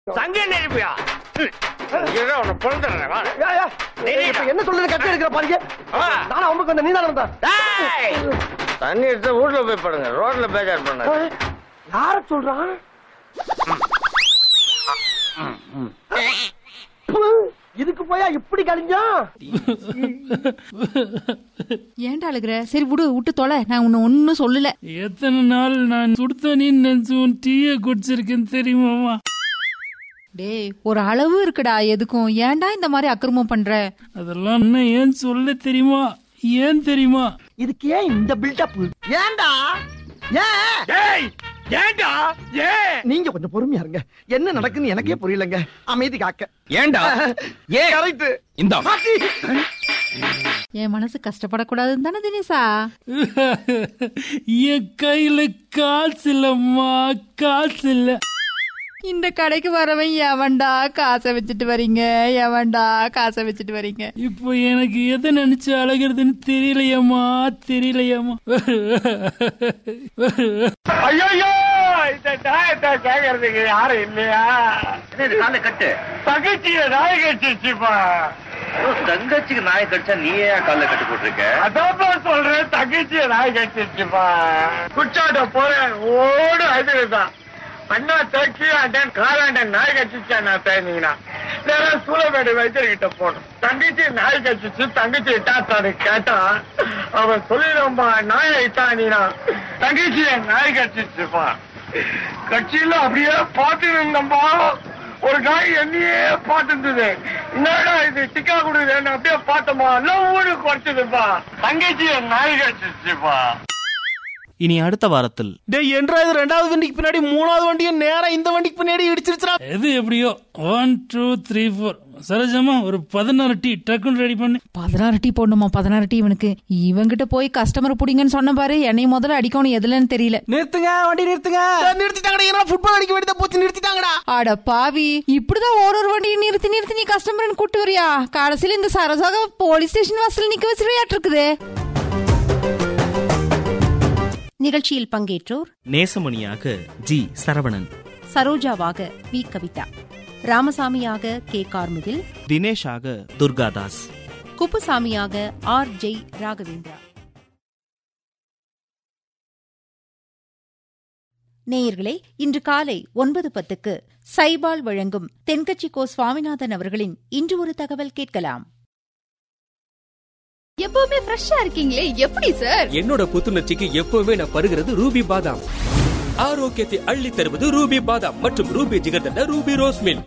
சங்க நெருப்பியா உன்னை பிறந்துடுறேன் வா. ஏய், ஏய், இப்ப என்ன சொல்றது கட்டி எடுக்கிற பாருங்க ஆ. நானும் அவனுக்கு வந்த நீதான வந்தா டேய்! தண்ணி எடுத்து வீட்டுல போய் படுங்க ரோட்ல பேஜார் பண்ண யார சொல்றான் ப்பு, இதுக்கு போயா இப்படி கழிஞ்சா ஏன்டா அழுகுற சரி விடு விட்டு தொலை நான் உன்னை ஒன்னும் சொல்லல எத்தனை நாள் நான் சுடுதண்ணின்னு நினைச்சு உன் டீயை குடிச்சிருக்கேன் தெரியுமாமா டேய் ஒரு அளவு இருக்குடா எதுக்கும் ஏன்டா இந்த மாதிரி அக்கிரமம் பண்ற அதெல்லாம் என்ன ஏன் சொல்ல தெரியுமா ஏன் தெரியுமா இதுக்கு ஏன் இந்த பில்டப் ஏன்டா ஏன் ஏண்டா ஏன் நீங்க கொஞ்சம் பொறுமையா இருங்க என்ன நடக்குன்னு எனக்கே புரியலங்க அமைதி காக்க ஏண்டா ஏ கரெக்ட் இந்த என் மனசு கஷ்டப்படக்கூடாதுன்னு தானே தினேசா என் கையில காசு இல்லம்மா காசு இல்ல இந்த கடைக்கு வரவன் எவன்டா காசை வச்சுட்டு வரீங்க எவன்டா காசை வச்சுட்டு வரீங்க இப்போ எனக்கு எதை நினைச்சு அழகிறதுன்னு தெரியலையம்மா தெரியலையம்மா ஐயோ இந்த நாயத்தை கேக்குறதுக்கு யாரும் இல்லையா கால கட்டு தகச்சிய நாய கட்டிச்சுப்பா தங்கச்சிக்கு நாய் கடிச்சா நீ ஏன் கால கட்டு போட்டிருக்க அதான் சொல்றேன் தகச்சிய நாய கட்டிச்சுப்பா குச்சாட்ட போறேன் ஓடு அதுதான் அண்ணா தக்கி அண்ணன் காலாண்டன் நாய் கட்டிச்சா நான் தேனீங்கன்னா நேரம் சூளமேடு வைத்தியர்கிட்ட போனோம் தங்கச்சி நாய் கட்டிச்சு தங்கச்சி இட்டாத்தாரு கேட்டான் அவன் சொல்லிடும்பா நாயை இட்டானீனா தங்கச்சி நாய் கட்டிச்சுப்பா கட்சியில அப்படியே பார்த்து இருந்தம்பா ஒரு நாய் என்னையே பார்த்து இருந்தது என்னடா இது டிக்கா கொடுக்குது அப்படியே பார்த்தோமா எல்லாம் ஊடு குறைச்சதுப்பா தங்கச்சி நாய் கட்டிச்சுப்பா இனி அடுத்த வாரத்தில் டேய் என்றா இது ரெண்டாவது வண்டிக்கு பின்னாடி மூணாவது வண்டியை நேரா இந்த வண்டிக்கு பின்னாடி இடிச்சிருச்சுடா எது எப்படியோ ஒன் டூ த்ரீ ஃபோர் சரோஜாமா ஒரு பதினாறு டீ டக்குன்னு ரெடி பண்ணு பதினாறு டீ போடணுமா பதினாறு டீ இவனுக்கு இவங்கிட்ட போய் கஸ்டமர் புடிங்கன்னு சொன்ன பாரு என்னை முதல்ல அடிக்கணும் எதுலன்னு தெரியல நிறுத்துங்க வண்டி நிறுத்துங்க நிறுத்திட்டாங்கடா என்ன ஃபுட்பால் அடிக்க வேண்டியதை போச்சு நிறுத்திட்டாங்கடா அட பாவி இப்படிதான் ஒரு ஒரு வண்டியை நிறுத்தி நிறுத்தி நீ கஸ்டமர் கூட்டு வரியா கடைசியில இந்த சரசாக போலீஸ் ஸ்டேஷன் வாசல் நிக்க வச்சிருவியாட்டு இருக்குது நிகழ்ச்சியில் பங்கேற்றோர் நேசமணியாக ஜி சரவணன் சரோஜாவாக வி கவிதா ராமசாமியாக கே கார்முகில் தினேஷாக துர்காதாஸ் குப்புசாமியாக ஆர் ஜெய் ராகவேந்திரா நேயர்களே இன்று காலை ஒன்பது பத்துக்கு சைபால் வழங்கும் தென்கட்சி கோ சுவாமிநாதன் அவர்களின் இன்று ஒரு தகவல் கேட்கலாம் எப்பவுமே ஃப்ரெஷ்ஷா இருக்கீங்களே எப்படி சார் என்னோட புத்துணர்ச்சிக்கு எப்பவுமே நான் பருகிறது ரூபி பாதாம் ஆரோக்கியத்தை அள்ளி தருவது ரூபி பாதாம் மற்றும் Ruby jigarthanda Ruby rose milk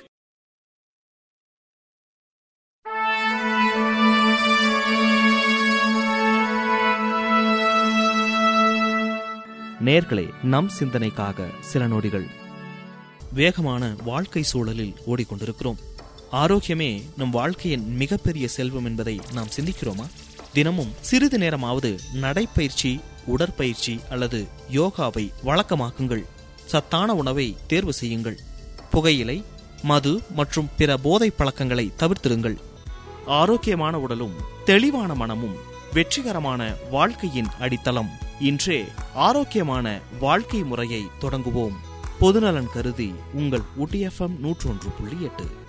நேர்களே நம் சிந்தனைக்காக சில நொடிகள் வேகமான வாழ்க்கை சூழலில் ஓடிக்கொண்டிருக்கிறோம் ஆரோக்கியமே நம் வாழ்க்கையின் மிகப்பெரிய செல்வம் என்பதை நாம் சிந்திக்கிறோமா தினமும் சிறிது நேரமாவது நடைப்பயிற்சி உடற்பயிற்சி அல்லது யோகாவை வழக்கமாக்குங்கள் சத்தான உணவை தேர்வு செய்யுங்கள் புகையிலை மது மற்றும் பிற போதை பழக்கங்களை தவிர்த்திருங்கள் ஆரோக்கியமான உடலும் தெளிவான மனமும் வெற்றிகரமான வாழ்க்கையின் அடித்தளம் இன்றே ஆரோக்கியமான வாழ்க்கை முறையை தொடங்குவோம் பொதுநலன் கருதி உங்கள் ஊட்டி எஃப்எம் நூற்றொன்று புள்ளி எட்டு